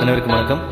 அனைவருக்கும் வணக்கம்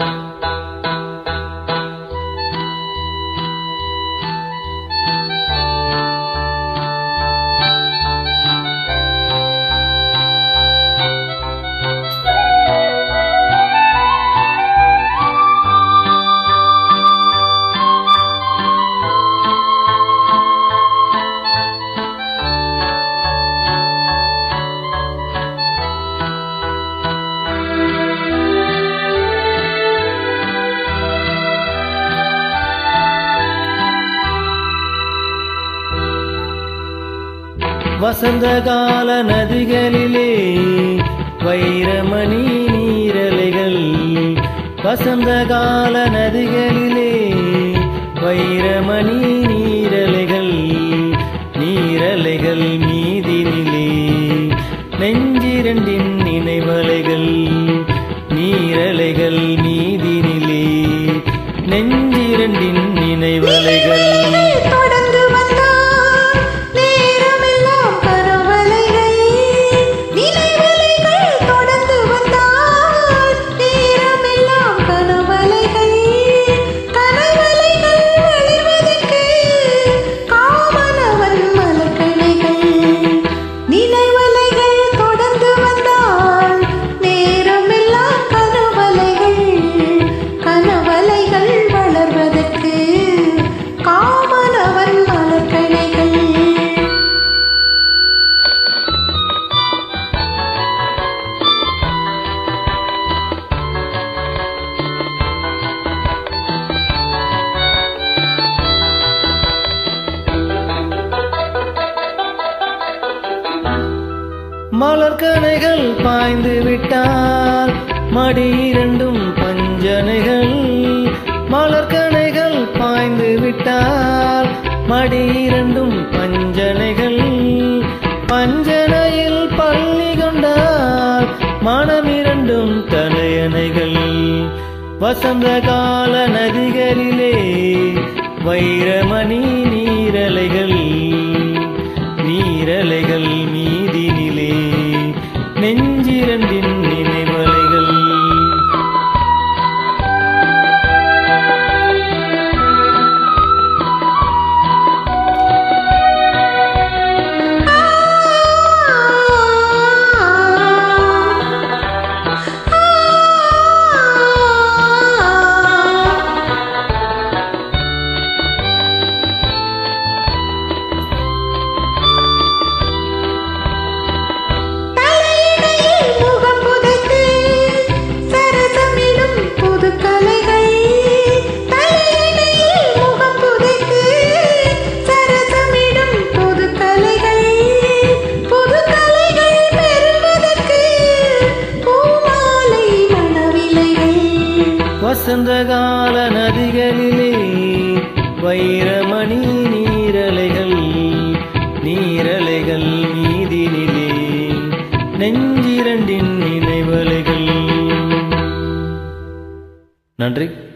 வசந்த கால நதிகளிலே வைரமணி நீரலைகள் வசந்த கால நதிகளிலே வைரமணி நீரலைகள் நீரலைகள் மீதினிலே நெஞ்சிரண்டின் நினைவலைகள் நீரலைகள் மீதினிலே நெஞ்சிரண்டின் நினைவலைகள் தொடர்ந்து வந்தார் நேரமெல்லாம் கரவலைகள் நினைவலைகள் தொடர்ந்து வந்தார் நேரமெல்லாம் கனவலைகள் கனவலைகள் வழிவதற்கு காமனவன் மலக்கணைகள் நினைவலைகள் தொடர்ந்து வந்தால் நேரமெல்லாம் கனவலைகள் கனவலைகள் வளர்வதற்கு காமனவன் மலக்கணைகள் மலர்கணைகள் பாய்ந்து விட்டால் மடி இரண்டும் பஞ்சனைகள் மலர்கணைகள் பாய்ந்து விட்டால் மடி இரண்டும் பஞ்சனைகள் பஞ்சனையில் பள்ளி கொண்டால் மனம் இரண்டும் தலையணைகள் வசந்த கால நதிகளிலே வைரமணி நீரலைகள் நீரலைகள் மீதினிலே நெஞ்சிரண்டின் நினைவலைகள் தலையிடையில் முகம் புதைத்து சரசமிடும் புது கலைகள் தலையிடையில் முகம் புதைத்து சரசமிடும் புது கலைகள் புது கலைகள் பெறுவதற்கு பூமாலை மணவிலைகள் வசந்த கால நதிகளிலே வைரமணி நீரலைகள் நீரலைகள் மீதினிலே நெஞ்சிரண்டின் நினைவலைகள் நன்றி